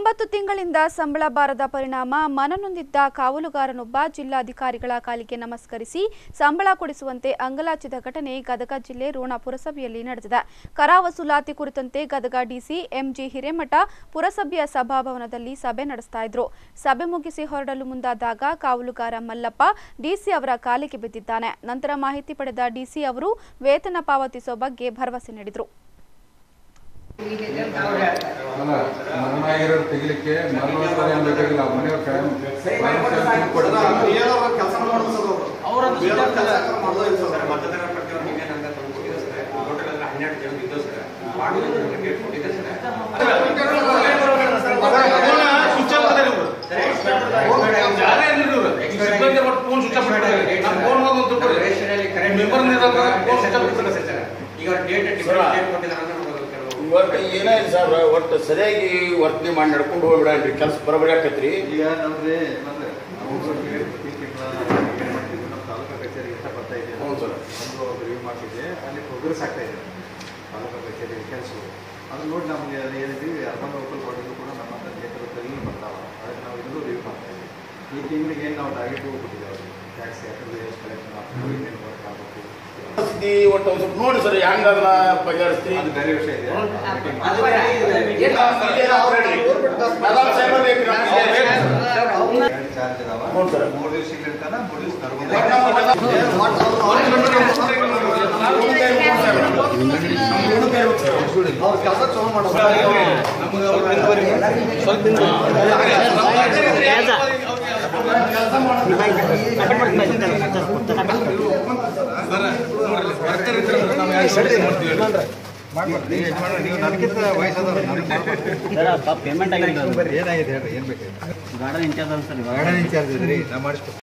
ಒಂಬತ್ತು ತಿಂಗಳಿಂದ ಸಂಬಳ ಬಾರದ ಪರಿಣಾಮ ಮನನೊಂದಿದ್ದ ಕಾವಲುಗಾರನೊಬ್ಬ ಜಿಲ್ಲಾಧಿಕಾರಿಗಳ ಕಾಲಿಗೆ ನಮಸ್ಕರಿಸಿ ಸಂಬಳ ಕೊಡಿಸುವಂತೆ ಅಂಗಲಾಚಿದ ಘಟನೆ ಗದಗ ಜಿಲ್ಲೆ ರೋಣ ಪುರಸಭೆಯಲ್ಲಿ ನಡೆದಿದೆ ಕರ ವಸೂಲಾತಿ ಕುರಿತಂತೆ ಗದಗ ಡಿಸಿ ಎಂಜಿ ಹಿರೇಮಠ ಪುರಸಭೆಯ ಸಭಾಭವನದಲ್ಲಿ ಸಭೆ ನಡೆಸ್ತಾ ಇದ್ರು ಸಭೆ ಮುಗಿಸಿ ಹೊರಡಲು ಮುಂದಾದಾಗ ಕಾವಲುಗಾರ ಮಲ್ಲಪ್ಪ ಡಿಸಿ ಅವರ ಕಾಲಿಗೆ ಬಿದ್ದಿದ್ದಾನೆ ನಂತರ ಮಾಹಿತಿ ಪಡೆದ ಡಿಸಿ ಅವರು ವೇತನ ಪಾವತಿಸುವ ಬಗ್ಗೆ ಭರವಸೆ ನೀಡಿದರು ಅಲ್ಲ ಮರಣ ಎರಡು ತೆಗಿಲಿಕ್ಕೆ ಮರಣೋತ್ತರ ಏನ್ ಬೇಕಾಗಿಲ್ಲ ಮನೆಯವ್ರ ಕೈ ಕೆಲಸ ಮಾಡೋದು ಮತದಾರ ಪ್ರತಿಯೊಂದು ಹಿಂಗೆ ನಂಗೆ ತಂದು ಕೊಟ್ಟಿದೆ ಸರ್ ಟೋಟಲ್ ಅಂದ್ರೆ ಹನ್ನೆರಡು ಜನ ಇದ್ದವು ಸರ್ ವಾರ್ಡ್ ಡೇಟ್ ಕೊಟ್ಟಿದೆ ಸರ್ ರೇಷನಲ್ಲಿ ಕರೆಂಟ್ ಈಗ ಡೇಟ್ ಡೇಟ್ ಕೊಟ್ಟಿದ್ದಾರೆ ಅಂದ್ರೆ ನಮ್ಗೆ ಕೆಲವು ಇವತ್ತು ಏನಾಯ್ತು ಸರ್ ಒಟ್ಟು ಸರಿಯಾಗಿ ವರ್ತನೆ ಮಾಡಿ ನಡ್ಕೊಂಡು ಹೋಗ್ಬಿಡ್ರಿ ಕೆಲಸ ಬರಬರಿ ಆಕತ್ರಿ ಈಗ ನಮ್ಗೆ ಏನಂದ್ರೆ ನಾವು ಪ್ರತಿ ತಿಂಗಳ ಏನ್ ಮಾಡ್ತೀವಿ ನಮ್ಮ ತಾಲೂಕಾ ಕಚೇರಿಗೆ ಅಂತ ಬರ್ತಾ ಇದೆ ಹ್ಞೂ ಸರ್. ಒಂದು ರಿವ್ಯೂ ಮಾಡ್ತಿದ್ದೆ ಅಲ್ಲಿ ಪ್ರೋಗ್ರೆಸ್ ಆಗ್ತಾ ಇದೆ ತಾಲೂಕಾ ಕಚೇರಿ ಕೆಲಸಗಳು ಅದು ನೋಡಿ ನಮಗೆ ಅಲ್ಲಿ ಏನಿದ್ದೀವಿ ಅರ್ಬನ್ ಲೋಕಲ್ ಬಾಡಿಗಳು ಕೂಡ ನಮ್ಮ ಹತ್ರ ನೇತೃತ್ವದಲ್ಲಿ ಬರ್ತಾವ ಅದಕ್ಕೆ ನಾವು ಇನ್ನೂ ರಿವ್ಯೂ ಮಾಡ್ತಾ ಇದ್ದೀವಿ ಈ ತಿಂಗಳಿಗೆ ಏನು ನಾವು ಟಾರ್ಗೆಟ್ ಹೋಗ್ಬಿಟ್ಟಿದ್ದೇವೆ ಟ್ಯಾಕ್ಸ್ ಯಾಕಂದ್ರೆ ಎಷ್ಟು ಕಲೆಕ್ಷನ್ ಆಗ್ತದೆ ಇನ್ನೇನು ವರ್ಕ್ ಆಗಬೇಕು ಸ್ಥಿತಿ ಒಟ್ಟು ಒಂದು ಸ್ವಲ್ಪ ನೋಡಿ ಸರ್ ಹೆಂಗ ಅದನ್ನ ಬಗೆಹರಿಸ್ತೀರಿ ಅದು ಬೇರೆ ವಿಷಯ ಇದೆ meeting ಅದು ಮಾಡಿ. ಏನ್ ಇದೇನು ಅವ್ರು ಹೇಳ್ರಿ. ಪ್ರಧಾನ ಸಾಹೇಬ್ರು ಬೇಕು ನಮ್ಗೆ. ಎರಡು ಚಾರ್ಜ್ ಇದಾವ ಹ್ಞೂ ಸರ್. ಮೂರು ದಿವಸ ಇರ್ತಾನ ಮೂರು ದಿವಸ ಕರ್ಕೊಂಡು ಅವ್ರ ಕೆಲಸ ಚಲೋ ಮಾಡೋದು ನೀವು ನನಗಿಂತ ವಯಸ್ಸಾದವ್ರು ಪೇಮೆಂಟ್ ಆಗಿಲ್ಲ ಏನಾಗಿದೆ ಹೇಳ್ರಿ ಏನ್ ಬೇಕಾಗಿದೆ ಗಾರ್ಡನ್ ಇನ್ಚಾರ್ಜ್ ಅಲ್ಲ ಸರ್ ಗಾರ್ಡನ್ ಇನ್ಚಾರ್ಜ್ ಇದ್ರಿ ನಾ ಮಾಡಿಸ್ಕೊಡ್ತೀನಿ